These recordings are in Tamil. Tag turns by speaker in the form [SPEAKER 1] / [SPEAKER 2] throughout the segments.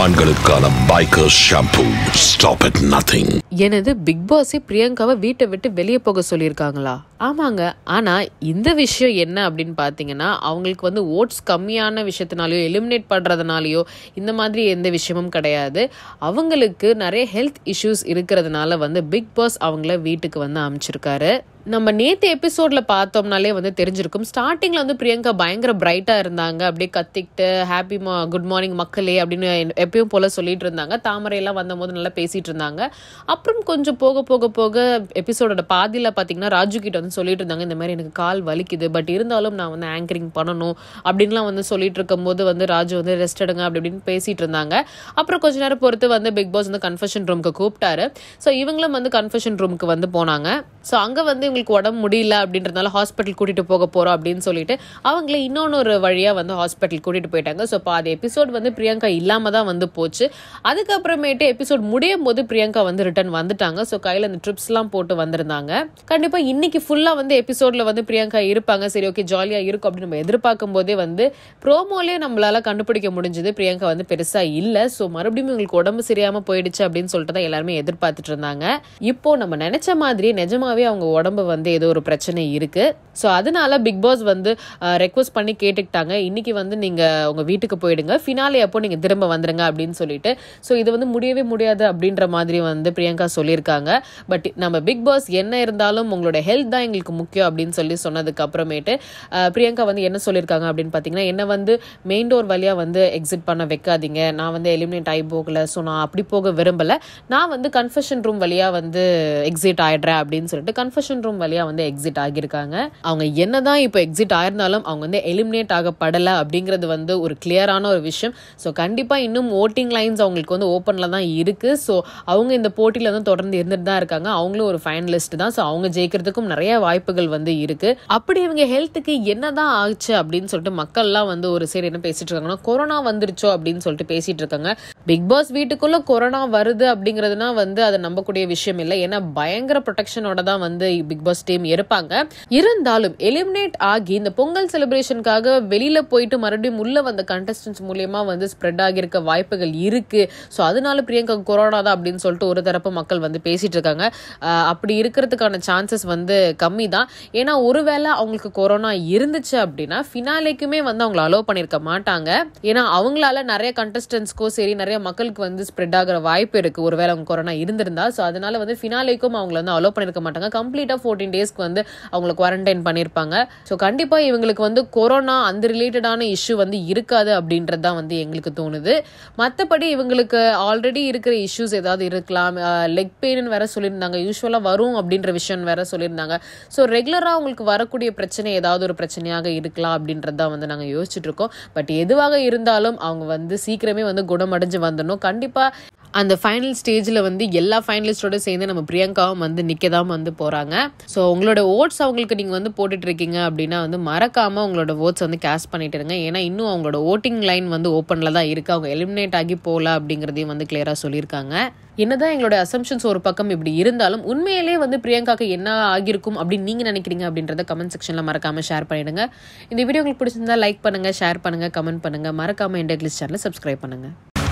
[SPEAKER 1] ஆண்களுக்கான biker shampoo stop at nothing
[SPEAKER 2] எனது பிக் பாஸே பிரியங்காவை வீட்டை விட்டு வெளியே போக சொல்லியிருக்காங்களா ஆமாங்க ஆனால் இந்த விஷயம் என்ன அப்படின்னு பார்த்தீங்கன்னா அவங்களுக்கு வந்து ஓட்ஸ் கம்மியான விஷயத்தினாலையோ எலிமினேட் பண்ணுறதுனாலையோ இந்த மாதிரி எந்த விஷயமும் கிடையாது அவங்களுக்கு நிறைய ஹெல்த் இஷ்யூஸ் இருக்கிறதுனால வந்து பிக் பாஸ் அவங்கள வீட்டுக்கு வந்து அமைச்சிருக்காரு நம்ம நேற்று எபிசோட்ல பார்த்தோம்னாலே வந்து தெரிஞ்சிருக்கும் ஸ்டார்டிங்ல வந்து பிரியங்கா பயங்கர பிரைட்டா இருந்தாங்க அப்படியே கத்திக்கிட்டு ஹாப்பி குட் மார்னிங் மக்களே அப்படின்னு எப்பயும் போல சொல்லிட்டு இருந்தாங்க தாமரை எல்லாம் வந்தபோது நல்லா பேசிட்டு இருந்தாங்க அப்புறம் கொஞ்சம் போக போக போக எபிசோடோட பாதியில பாத்தீங்கன்னா ராஜு கிட்ட வந்து சொல்லிட்டு இருந்தாங்க இந்த மாதிரி எனக்கு கால் வலிக்குது பட் இருந்தாலும் நான் வந்து ஆங்கரிங் பண்ணணும் அப்படின்லாம் வந்து சொல்லிட்டு இருக்கும்போது வந்து ராஜு வந்து ரெஸ்ட் எடுங்க அப்படி இப்படின்னு பேசிட்டு இருந்தாங்க அப்புறம் கொஞ்ச நேரம் பொறுத்து வந்து பிக் பாஸ் வந்து கன்ஃபெஷன் ரூமுக்கு கூப்பிட்டாரு ஸோ இவங்களும் வந்து கன்ஃபெஷன் ரூமுக்கு வந்து போனாங்க ஸோ அங்கே வந்து இவங்களுக்கு உடம்பு முடியல அப்படின்றதுனால ஹாஸ்பிட்டல் கூட்டிட்டு போக போறோம் அப்படின்னு சொல்லிட்டு அவங்கள இன்னொன்று ஒரு வழியா வந்து ஹாஸ்பிட்டல் கூட்டிட்டு போயிட்டாங்க ஸோ பாதி எபிசோட் வந்து பிரியங்கா இல்லாம தான் வந்து போச்சு அதுக்கப்புறமேட்டு எபிசோட் முடியும் போது பிரியங்கா வந்து ரிட்டர்ன் வந்துட்டாங்க ஸோ கையில் அந்த ட்ரிப்ஸ்லாம் போட்டு வந்திருந்தாங்க கண்டிப்பா இன்னைக்கு ஃபுல்லா வந்து எபிசோட்ல வந்து பிரியங்கா இருப்பாங்க சரி ஓகே ஜாலியா இருக்கும் அப்படின்னு நம்ம எதிர்பார்க்கும் போதே வந்து ப்ரோமோலே நம்மளால கண்டுபிடிக்க முடிஞ்சது பிரியங்கா வந்து பெருசா இல்ல ஸோ மறுபடியும் உங்களுக்கு உடம்பு சரியாம போயிடுச்சு அப்படின்னு சொல்லிட்டு தான் எல்லாருமே எதிர்பார்த்துட்டு இருந்தாங்க இப்போ நம்ம நினைச்ச மாதிரி நிஜமாவே அவங்க உடம்பு வந்து ஏதோ ஒரு பிரச்சனை இருக்கு ஸோ அதனால பிக் பாஸ் வந்து ரெக்வஸ்ட் பண்ணி கேட்டுக்கிட்டாங்க இன்னைக்கு வந்து நீங்க உங்க வீட்டுக்கு போயிடுங்க ஃபினாலே அப்போ நீங்க திரும்ப வந்துருங்க அப்படின்னு சொல்லிட்டு ஸோ இது வந்து முடியவே முடியாது அப்படின்ற மாதிரி வந்து பிரியங்கா சொல்லியிருக்காங்க பட் நம்ம பிக் பாஸ் என்ன இருந்தாலும் உங்களோட ஹெல்த் தான் எங்களுக்கு முக்கியம் அப்படின்னு சொல்லி சொன்னதுக்கு அப்புறமேட்டு அஹ், பிரியங்கா வந்து என்ன சொல்லியிருக்காங்க அப்படின்னு பார்த்தீங்கன்னா என்ன வந்து மெயின் டோர் வழியாக வந்து எக்ஸிட் பண்ண வைக்காதீங்க நான் வந்து எலிமினேட் ஆகி போகல ஸோ நான் அப்படி போக விரும்பல நான் வந்து கன்ஃபெஷன் ரூம் வழியாக வந்து எக்ஸிட் ஆயிடுறேன் அப்படின்னு சொல்லிட்டு கன்ஃபெஷன் ரூம் வழியாக வந்து எக்ஸிட் ஆகியிருக்காங்க அவங்க என்னதான் இப்போ எக்ஸிட் ஆயிருந்தாலும் அவங்க வந்து எலிமினேட் ஆகப்படலை அப்படிங்கிறது வந்து ஒரு கிளியரான ஒரு விஷயம் ஸோ கண்டிப்பாக இன்னும் ஓட்டிங் லைன்ஸ் அவங்களுக்கு வந்து ஓப்பனில் தான் இருக்கு ஸோ அவங்க இந்த போட்டியில் வந்து தொடர்ந்து இருந்துட்டு தான் இருக்காங்க அவங்களும் ஒரு ஃபைனலிஸ்ட் தான் ஸோ அவங்க ஜெயிக்கிறதுக்கும் நிறைய வாய்ப்புகள் வந்து இருக்கு அப்படி இவங்க ஹெல்த்துக்கு என்னதான் ஆச்சு அப்படின்னு சொல்லிட்டு மக்கள்லாம் வந்து ஒரு சைடு என்ன பேசிட்டு இருக்காங்கன்னா கொரோனா வந்துருச்சோ அப்படின்னு சொல்லிட்டு பேசிட்டு இருக்காங்க பிக் பாஸ் வீட்டுக்குள்ள கொரோனா வருது அப்படிங்கிறதுனா வந்து அதை நம்பக்கூடிய விஷயம் இல்லை ஏன்னா பயங்கர ப்ரொடெக்ஷனோட தான் வந்து பிக் பாஸ் டீம் இருப்பாங்க இருந்தாலும் எலிமினேட் ஆகி இந்த பொங்கல் செலிப்ரேஷனுக்காக வெளியில போயிட்டு மறுபடியும் உள்ள வந்த கண்டஸ்டன்ஸ் மூலியமா வந்து ஸ்ப்ரெட் ஆகியிருக்க வாய்ப்புகள் இருக்கு ஸோ அதனால பிரியங்கா கொரோனா தான் அப்படின்னு சொல்லிட்டு ஒரு தரப்பு மக்கள் வந்து பேசிட்டு இருக்காங்க ஆஹ் அப்படி இருக்கிறதுக்கான சான்சஸ் வந்து கம்மி தான் ஏன்னா ஒருவேளை அவங்களுக்கு கொரோனா இருந்துச்சு அப்படின்னா ஃபினாலேக்குமே வந்து அவங்கள அலோவ் பண்ணியிருக்க மாட்டாங்க ஏன்னா அவங்களால நிறைய கண்டஸ்டன்ஸ்க்கோ சரி நிறைய மக்களுக்கு வந்து ஸ்ப்ரெட் ஆகிற வாய்ப்பு இருக்கு ஒருவேளை அவங்க கொரோனா இருந்திருந்தா ஸோ அதனால வந்து ஃபினாலேக்கும் அவங்கள வந்து அலோவ் பண்ணியிருக்க மாட்டாங்க கம்ப்ளீட்டாக ஃபோர்டீன் டேஸ்க்கு வந்து அவங்கள குவாரண்டைன் பண்ணியிருப்பாங்க ஸோ கண்டிப்பாக இவங்களுக்கு வந்து கொரோனா அந்த ரிலேட்டடான இஷ்யூ வந்து இருக்காது அப்படின்றது தான் வந்து எங்களுக்கு தோணுது மற்றபடி இவங்களுக்கு ஆல்ரெடி இருக்கிற இஷ்யூஸ் ஏதாவது இருக்கலாம் லெக் பெயின் வேற சொல்லியிருந்தாங்க யூஸ்வலாக வரும் அப்படின்ற விஷயம் வேற சொல்லியிருந்தாங்க ஸோ ரெகுலராக அவங்களுக்கு வரக்கூடிய பிரச்சனை ஏதாவது ஒரு பிரச்சனையாக இருக்கலாம் அப்படின்றது தான் வந்து நாங்கள் யோசிச்சுட்டு இருக்கோம் பட் எதுவாக இருந்தாலும் அவங்க வந்து சீக்கிரமே வந்து குணமடைஞ்சு வந்துடணும் கண்டிப்பாக அந்த ஃபைனல் ஸ்டேஜில் வந்து எல்லா ஃபைனலிஸ்டோட சேர்ந்து நம்ம பிரியங்காவும் வந்து நிற்க தான் வந்து போகிறாங்க ஸோ உங்களோட ஓட்ஸ் அவங்களுக்கு நீங்கள் வந்து போட்டுட்டு இருக்கீங்க அப்படின்னா வந்து மறக்காமல் உங்களோட ஓட்ஸ் வந்து கேஷ் பண்ணிட்டு இருங்க ஏன்னா இன்னும் அவங்களோட ஓட்டிங் லைன் வந்து ஓப்பனில் தான் இருக்குது அவங்க எலிமினேட் ஆகி போகல அப்படிங்கிறதையும் வந்து கிளியராக சொல்லியிருக்காங்க என்னதான் எங்களோட அசம்ஷன்ஸ் ஒரு பக்கம் இப்படி இருந்தாலும் உண்மையிலே வந்து பிரியங்காக்கு என்ன ஆகியிருக்கும் அப்படின்னு நீங்க நினைக்கிறீங்க அப்படின்றத கமெண்ட் செக்ஷன்ல மறக்காம ஷேர் பண்ணிடுங்க இந்த வீடியோ உங்களுக்கு பிடிச்சிருந்தா லைக் பண்ணுங்க ஷேர் பண்ணுங்க கமெண்ட் பண்ணுங்க மறக்காம இண்டக்லிஸ் சேனலை சப்ஸ்கிரைப் பண்ணுங்க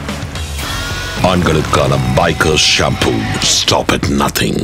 [SPEAKER 1] ஆண்களுக்கான biker shampoo stop at nothing